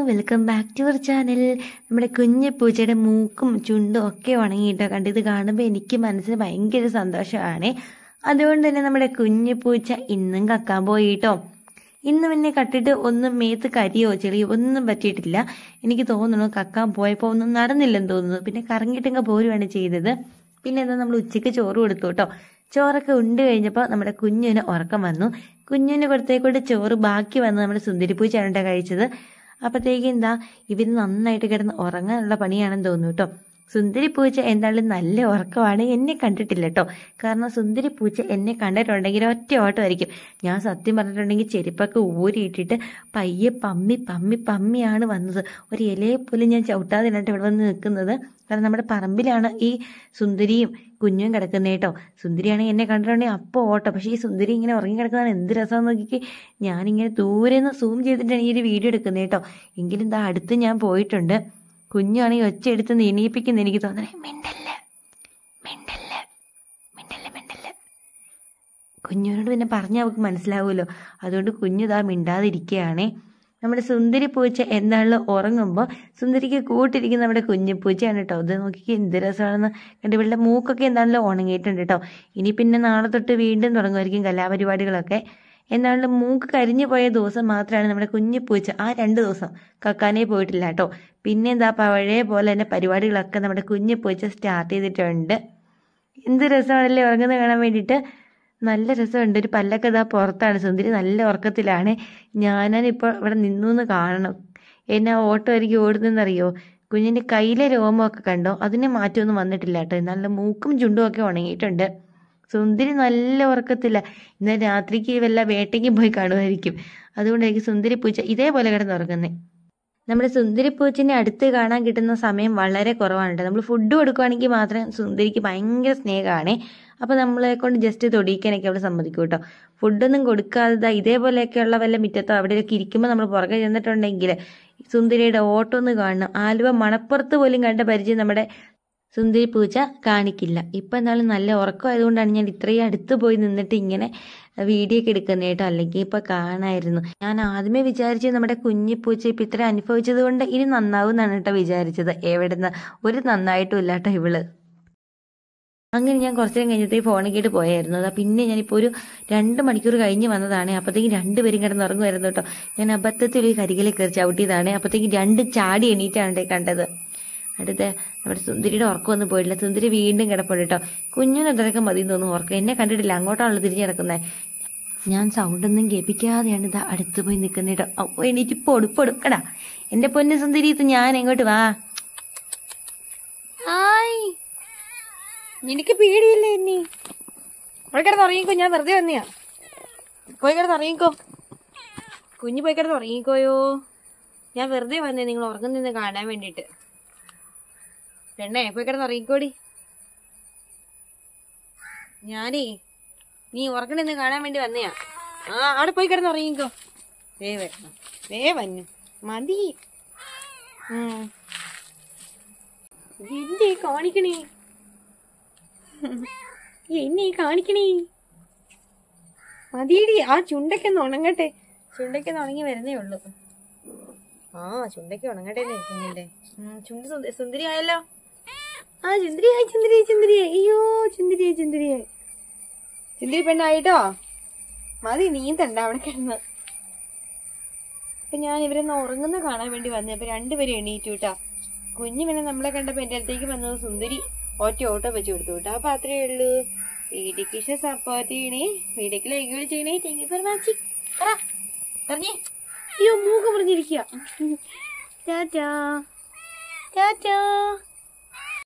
welcome back to our channel നമ്മുടെ കുഞ്ഞു പൂച്ചയുടെ മൂക്കും ചുണ്ടും ഒക്കെ ഉണങ്ങിയിട്ടോ കണ്ട് ഇത് കാണുമ്പോൾ എനിക്ക് മനസ്സിന് ഭയങ്കര സന്തോഷമാണ് അതുകൊണ്ട് തന്നെ നമ്മുടെ കുഞ്ഞു പൂച്ച ഇന്നും കക്കാൻ പോയിട്ടോ ഇന്ന് പിന്നെ കട്ടിട്ട് ഒന്നും മേത്ത് കരിയോ ചെളിയോ ഒന്നും പറ്റിയിട്ടില്ല എനിക്ക് തോന്നുന്നു കക്കാൻ പോയപ്പോൾ ഒന്നും നടന്നില്ലെന്ന് തോന്നുന്നു പിന്നെ കറങ്ങിയിട്ടങ്ങ് പോരുവാണ് ചെയ്തത് പിന്നെ എന്താ നമ്മൾ ഉച്ചയ്ക്ക് ചോറ് കൊടുത്തു കേട്ടോ ചോറൊക്കെ ഉണ്ട് കഴിഞ്ഞപ്പോൾ നമ്മുടെ കുഞ്ഞിന് ഉറക്കം വന്നു കുഞ്ഞിന് കൊടുത്തേക്കൊണ്ട് ചോറ് ബാക്കി വന്ന് നമ്മുടെ സുന്ദരിപ്പൂച്ചാണ് കേട്ടോ കഴിച്ചത് അപ്പോഴത്തേക്ക് എന്താ ഇവർ നന്നായിട്ട് കിടന്ന് ഉറങ്ങാനുള്ള പണിയാണെന്ന് തോന്നുന്നു കേട്ടോ സുന്ദരി പൂച്ച എന്തായാലും നല്ല ഉറക്കമാണ് എന്നെ കണ്ടിട്ടില്ല കേട്ടോ കാരണം സുന്ദരി പൂച്ച എന്നെ കണ്ടിട്ടുണ്ടെങ്കിൽ ഒറ്റ ഓട്ടമായിരിക്കും ഞാൻ സത്യം പറഞ്ഞിട്ടുണ്ടെങ്കിൽ ചെരുപ്പൊക്കെ ഊരിയിട്ടിട്ട് പയ്യെ പമ്മി പമ്മി പമ്മിയാണ് വന്നത് ഒരു ഇലയെ പോലും ഞാൻ ചവിട്ടാതിനായിട്ട് ഇവിടെ വന്ന് നിൽക്കുന്നത് കാരണം നമ്മുടെ പറമ്പിലാണ് ഈ സുന്ദരിയും കുഞ്ഞും കിടക്കുന്നത് കേട്ടോ സുന്ദരിയാണെങ്കിൽ എന്നെ കണ്ടിട്ടുണ്ടെങ്കിൽ അപ്പോൾ ഓട്ടോ പക്ഷേ ഈ സുന്ദരി ഇങ്ങനെ ഉറങ്ങി കിടക്കുന്നതാണ് എന്ത് രസമെന്ന് നോക്കിക്ക് ഞാനിങ്ങനെ ദൂരെ നിന്ന് സൂം ചെയ്തിട്ടാണ് ഈ ഒരു വീഡിയോ എടുക്കുന്നത് കേട്ടോ എങ്കിലും എന്താ അടുത്ത് ഞാൻ പോയിട്ടുണ്ട് കുഞ്ഞാണെങ്കിൽ ഒച്ച എടുത്ത് നീണിയിപ്പിക്കുന്ന എനിക്ക് തോന്നണേ മിണ്ടല്ല മിണ്ടല്ല മിണ്ടല്ല മിണ്ടല്ല കുഞ്ഞിനോട് പിന്നെ പറഞ്ഞാൽ അവൾക്ക് മനസ്സിലാവുമല്ലോ അതുകൊണ്ട് കുഞ്ഞിതാ മിണ്ടാതിരിക്കുകയാണേ നമ്മുടെ സുന്ദരി പൂച്ച എന്താണല്ലോ ഉറങ്ങുമ്പോൾ സുന്ദരിക്ക് കൂട്ടിരിക്കുന്ന നമ്മുടെ കുഞ്ഞു പൂച്ചയാണ് കേട്ടോ ഇത് നോക്കിക്ക് എന്ത് രസമാണെന്ന് കണ്ട് ഇവളുടെ മൂക്കൊക്കെ എന്താണല്ലോ ഉണങ്ങിയിട്ടുണ്ട് കേട്ടോ ഇനി പിന്നെ നാളെ തൊട്ട് വീണ്ടും തുടങ്ങുമായിരിക്കും കലാപരിപാടികളൊക്കെ എന്നാലും മൂക്ക് കരിഞ്ഞു പോയ ദിവസം മാത്രമാണ് നമ്മുടെ കുഞ്ഞു പൂച്ച ആ രണ്ട് ദിവസം കക്കാനേ പോയിട്ടില്ല കേട്ടോ പിന്നെ എന്താ പഴയ പോലെ തന്നെ പരിപാടികളൊക്കെ നമ്മുടെ കുഞ്ഞു പൂച്ച സ്റ്റാർട്ട് ചെയ്തിട്ടുണ്ട് എന്ത് രസമാണല്ലേ ഉറങ്ങുന്നത് കാണാൻ വേണ്ടിയിട്ട് നല്ല രസമുണ്ട് ഒരു പല്ലൊക്കെ ഇതാ പുറത്താണ് സുന്ദരി നല്ല ഉറക്കത്തിലാണ് ഞാനാണിപ്പോൾ ഇവിടെ നിന്നു എന്ന് കാണണം എന്നെ ഓട്ടോ ആയിരിക്കും ഓടുന്നതെന്നറിയോ കുഞ്ഞിൻ്റെ കയ്യിലെ രോമമൊക്കെ കണ്ടോ അതിന് മാറ്റമൊന്നും വന്നിട്ടില്ല കേട്ടോ നല്ല മൂക്കും ചുണ്ടും ഒക്കെ ഉണങ്ങിയിട്ടുണ്ട് സുന്ദരി നല്ല ഉറക്കത്തില്ല ഇന്ന് രാത്രിക്ക് വല്ല വേട്ടയ്ക്ക് പോയി കാണുമായിരിക്കും അതുകൊണ്ടായിരിക്കും സുന്ദരി പൂച്ച ഇതേപോലെ കിടന്നുറങ്ങുന്നത് നമ്മുടെ സുന്ദരി പൂച്ചിനെ അടുത്ത് കാണാൻ കിട്ടുന്ന സമയം വളരെ കുറവാണ് കേട്ടോ നമ്മൾ ഫുഡ് കൊടുക്കുകയാണെങ്കിൽ മാത്രം സുന്ദരിക്ക് ഭയങ്കര സ്നേഹമാണ് അപ്പോൾ നമ്മളെ കൊണ്ട് ജസ്റ്റ് തൊടിയിക്കാനൊക്കെ അവൾ സമ്മതിക്കും കേട്ടോ ഫുഡൊന്നും കൊടുക്കാതെ ഇതേപോലെയൊക്കെയുള്ള വല്ല മിറ്റത്തോ അവിടെയൊക്കെ ഇരിക്കുമ്പോൾ നമ്മൾ പുറകെ ചെന്നിട്ടുണ്ടെങ്കിൽ സുന്ദരിയുടെ ഓട്ടം ഒന്ന് കാണണം ആലുവ മണപ്പുറത്ത് പോലും കണ്ട പരിചയം നമ്മുടെ സുന്ദരി പൂച്ച കാണിക്കില്ല ഇപ്പം എന്നാലും നല്ല ഉറക്കമായതുകൊണ്ടാണ് ഞാൻ ഇത്രയും അടുത്ത് പോയി നിന്നിട്ട് ഇങ്ങനെ വീഡിയോ ഒക്കെ എടുക്കുന്നത് കേട്ടോ അല്ലെങ്കിൽ ഇപ്പം കാണായിരുന്നു ഞാൻ ആദ്യമേ വിചാരിച്ചത് നമ്മുടെ കുഞ്ഞി പൂച്ച ഇപ്പം ഇത്ര അനുഭവിച്ചത് കൊണ്ട് ഇനി നന്നാവും എന്നാണ് കേട്ടോ വിചാരിച്ചത് എവിടുന്ന് ഒരു നന്നായിട്ടും ഇല്ല കേട്ടോ ഇവള് അങ്ങനെ ഞാൻ കുറച്ച് നേരം കഴിഞ്ഞത്തേക്ക് ഫോണിൽ കേട്ട് പോയായിരുന്നു അതാ പിന്നെ ഞാനിപ്പോൾ ഒരു രണ്ട് മണിക്കൂർ കഴിഞ്ഞ് വന്നതാണ് അപ്പോഴത്തേക്കും രണ്ടുപേരും കിടന്ന് ഉറങ്ങുമായിരുന്നു കേട്ടോ ഞാൻ അബദ്ധത്തിൽ ഒരു കരികിലെ കയറി ചവിട്ടിയതാണ് അപ്പോഴത്തേക്കും രണ്ട് ചാടി എണീറ്റാണ് കേട്ടോ കണ്ടത് അടുത്ത നമ്മുടെ സുന്ദരിയുടെ ഉറക്കം ഒന്നും പോയിട്ടില്ല സുന്ദരി വീണ്ടും കിടപ്പുണ്ട് കേട്ടോ കുഞ്ഞിന് അത്രയൊക്കെ മതി തോന്നുന്നു ഉറക്കം എന്നെ കണ്ടിട്ടില്ല അങ്ങോട്ടാണല്ലോ തിരിഞ്ഞ് കിടക്കുന്നത് ഞാൻ സൗണ്ടൊന്നും കേൾപ്പിക്കാതെയാണ് ഇതാ അടുത്ത് പോയി നിൽക്കുന്നത് കേട്ടോ ഓ എണീറ്റ് പൊടും പൊടുക്കടാ എന്റെ പൊന്നു സുന്ദരി ഇത് ഞാൻ എങ്ങോട്ട് വാ ഹായ് നിനക്ക് പേടിയില്ലേ നീ പോയി കിടന്ന് ഉറങ്ങിക്കോ ഞാൻ വെറുതെ വന്നിയാ പോയി കിടന്ന് ഉറങ്ങിക്കോ കുഞ്ഞു പോയി കിടന്ന് ഉറങ്ങിക്കോയോ ഞാൻ വെറുതെ വന്നേ നിങ്ങൾ ഉറങ്ങുന്നെന്ന് കാണാൻ വേണ്ടിട്ട് പെണ്ണേ പോയി കിടന്ന് ഉറങ്ങിക്കോടി ഞാനേ നീ ഉറങ്ങണെന്ന് കാണാൻ വേണ്ടി വന്നയാ ആ അവിടെ പോയി കിടന്ന് ഉറങ്ങിക്കോ വേ വരണം വേ വന്നു മതി ഉം എന്തേ കാണിക്കണേ എന്നെ കാണിക്കണേ മതിയടി ആ ചുണ്ടൊക്കെ ഒന്ന് ഉണങ്ങട്ടെ ചുണ്ടൊക്കെ ഒന്ന് ഉണങ്ങി വരുന്നേ ഉള്ളൂ ആ ചുണ്ടൊക്കെ ഉണങ്ങട്ടെ കുഞ്ഞിന്റെ ഉം, ചുണ്ട് സുന്ദ- സുന്ദരി ആയല്ലോ ആ ചുന്ദരിയായി ചുന്ദരിയായി ചുന്ദരിയായി അയ്യോ ചുന്ദരിയായി ചുന്ദരിയായി ചുന്ദരി പെണ്ണായിട്ടോ മതി നീന്തണ്ട അവിടെ കിടന്ന് അപ്പൊ ഞാൻ ഇവരൊന്ന് ഉറങ്ങുന്ന കാണാൻ വേണ്ടി വന്നേ അപ്പൊ രണ്ടുപേരും എണീറ്റു കേട്ടാ കുഞ്ഞു പിന്നെ നമ്മളെ കണ്ടപ്പോ എന്റെ അടുത്തേക്ക് വന്നത് സുന്ദരി ഒറ്റ ഓട്ടോ വെച്ച് കൊടുത്തു കേട്ടോ അപ്പൊ അത്രേ ഉള്ളൂ വീഡിയോക്ക് ഇഷ്ടം സപ്പോർട്ട് ചെയ്യണേ വീഡിയോക്ക് ലൈക്ക് കൂടി ചെയ്യണേ താങ്ക് യു ഫോർ വാച്ചിങ് പറഞ്ഞേ അയ്യോ മൂക്ക് മുറിഞ്ഞിരിക്കുക ടാറ്റാ ടാറ്റാ